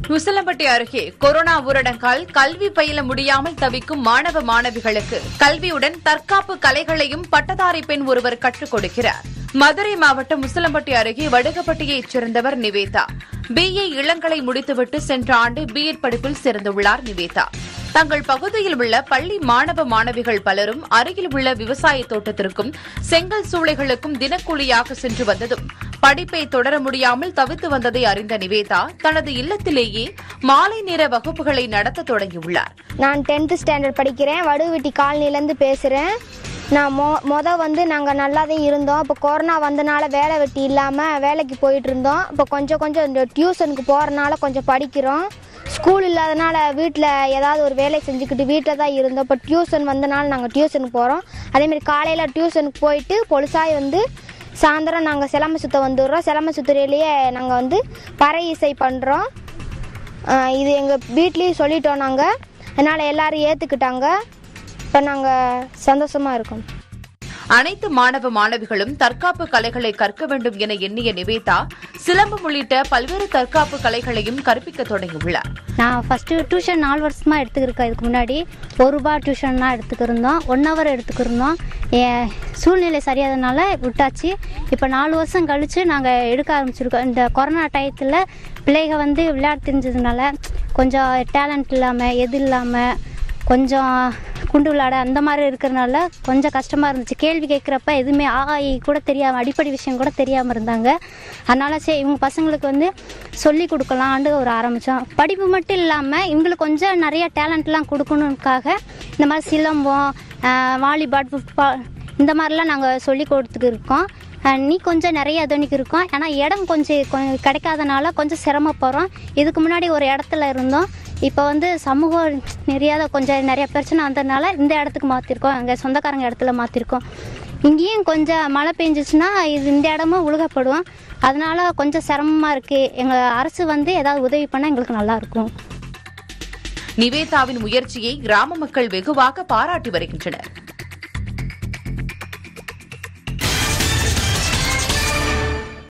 உசிலம்பட்டி அருகே கொரோனா ஊரடங்கால் கல்வி பயில முடியாமல் தவிக்கும் மாணவ மாணவிகளுக்கு கல்வியுடன் தற்காப்பு கலைகளையும் பட்டதாரி பெண் ஒருவர் கற்றுக் கொடுக்கிறார் மதுரை மாவட்டம் உசிலம்பட்டி அருகே வடுகப்பட்டியைச் சேர்ந்தவர் நிவேதா பிஏ இளங்கலை முடித்துவிட்டு சென்ற ஆண்டு பிஎட் படிப்பில் சேர்ந்துள்ளார் நிவேதா தங்கள் பகுதியில் உள்ள பள்ளி மாணவ மாணவிகள் பலரும் அருகில் உள்ள விவசாய தோட்டத்திற்கும் செங்கல் சூளைகளுக்கும் தினக்கூலியாக சென்று வந்ததும் படிப்பை தொடர முடியாமல் தவித்து வந்ததை அறிந்த நிவேதா தனது இல்லத்திலேயே மாலை நேர வகுப்புகளை நடத்த தொடங்கியுள்ளார் நான் டென்த்து ஸ்டாண்டர்ட் படிக்கிறேன் வடுவெட்டி காலனிலேருந்து பேசுகிறேன் நான் மொ மொதல் வந்து நாங்கள் நல்லா தான் இருந்தோம் இப்போ கொரோனா வந்தனால வேலை வெட்டி இல்லாமல் வேலைக்கு போயிட்டு இருந்தோம் இப்போ கொஞ்சம் கொஞ்சம் இந்த டியூஷனுக்கு போகிறனால கொஞ்சம் படிக்கிறோம் ஸ்கூல் இல்லாதனால வீட்டில் ஏதாவது ஒரு வேலை செஞ்சுக்கிட்டு வீட்டில் தான் இருந்தோம் இப்போ டியூஷன் வந்தனால நாங்கள் டியூஷனுக்கு போகிறோம் அதேமாரி காலையில் டியூஷனுக்கு போயிட்டு பொழுசாய் வந்து சாயந்தரம் நாங்கள் சிலம்பு சுத்த வந்துடுறோம் சிலம்பு சுத்துறையிலேயே நாங்கள் வந்து பறை இசை பண்ணுறோம் ஆஹ் இது எங்கள் வீட்லேயும் சொல்லிட்டோம் நாங்கள் அதனால் எல்லாரும் ஏற்றுக்கிட்டாங்க இப்போ நாங்கள் சந்தோஷமாக இருக்கோம் அனைத்து மாணவ மாணவிகளும் தற்காப்பு கலைகளை கற்க வேண்டும் என எண்ணிய நிவேதா சிலம்பம் உள்ளிட்ட பல்வேறு தற்காப்பு கலைகளையும் கற்பிக்க தொடங்கியுள்ளார் நான் ஃபஸ்ட்டு டியூஷன் நாலு வருஷமாக எடுத்துக்கிருக்கேன் இதுக்கு முன்னாடி ஒரு ரூபா டியூஷன்லாம் எடுத்துக்கிருந்தோம் ஒன் ஹவர் எடுத்துக்கிருந்தோம் என் சூழ்நிலை சரியாதனால விட்டாச்சு இப்போ நாலு வருஷம் கழித்து நாங்கள் எடுக்க ஆரம்பிச்சிருக்கோம் இந்த கொரோனா டயத்தில் பிள்ளைக வந்து விளையாட தெரிஞ்சதுனால கொஞ்சம் டேலண்ட் இல்லாமல் எது இல்லாமல் கொஞ்சம் குண்டு விளையாட அந்த மாதிரி இருக்கிறனால கொஞ்சம் கஷ்டமாக இருந்துச்சு கேள்வி கேட்குறப்ப எதுவுமே ஆஇ கூட தெரியாமல் அடிப்படை விஷயம் கூட தெரியாமல் இருந்தாங்க அதனால சரி இவங்க பசங்களுக்கு வந்து சொல்லி கொடுக்கலான்ட்டு ஒரு ஆரம்பித்தோம் படிப்பு மட்டும் இல்லாமல் இவங்களுக்கு கொஞ்சம் நிறைய டேலண்ட்லாம் கொடுக்கணுக்காக இந்த மாதிரி சிலம்பம் ஆஹ், வாலிபால் ஃபுட்பால் இந்த மாதிரிலாம் நாங்கள் சொல்லி கொடுத்துட்டு இருக்கோம் அஹ் நீ கொஞ்சம் நிறைய துணிக்கு இருக்கோம் ஆனால் இடம் கொஞ்சம் கொஞ்சம் கிடைக்காதனால கொஞ்சம் சிரமப்படுறோம் இதுக்கு முன்னாடி ஒரு இடத்துல இருந்தோம் இப்போ வந்து சமூக நிறையாத கொஞ்சம் நிறைய பிரச்சனை வந்ததுனால இந்த இடத்துக்கு மாற்றிருக்கோம் அங்கே சொந்தக்காரங்க இடத்துல மாற்றிருக்கோம் இங்கேயும் கொஞ்சம் மழை பெஞ்சிச்சுன்னா இது இந்த இடமும் உழுகப்படும் அதனால கொஞ்சம் சிரமமாக இருக்குது எங்கள் அரசு வந்து ஏதாவது உதவி பண்ணால் எங்களுக்கு நல்லாயிருக்கும் நிவேதாவின் முயற்சியை கிராம மக்கள் வெகுவாக பாராட்டி வருகின்றனர்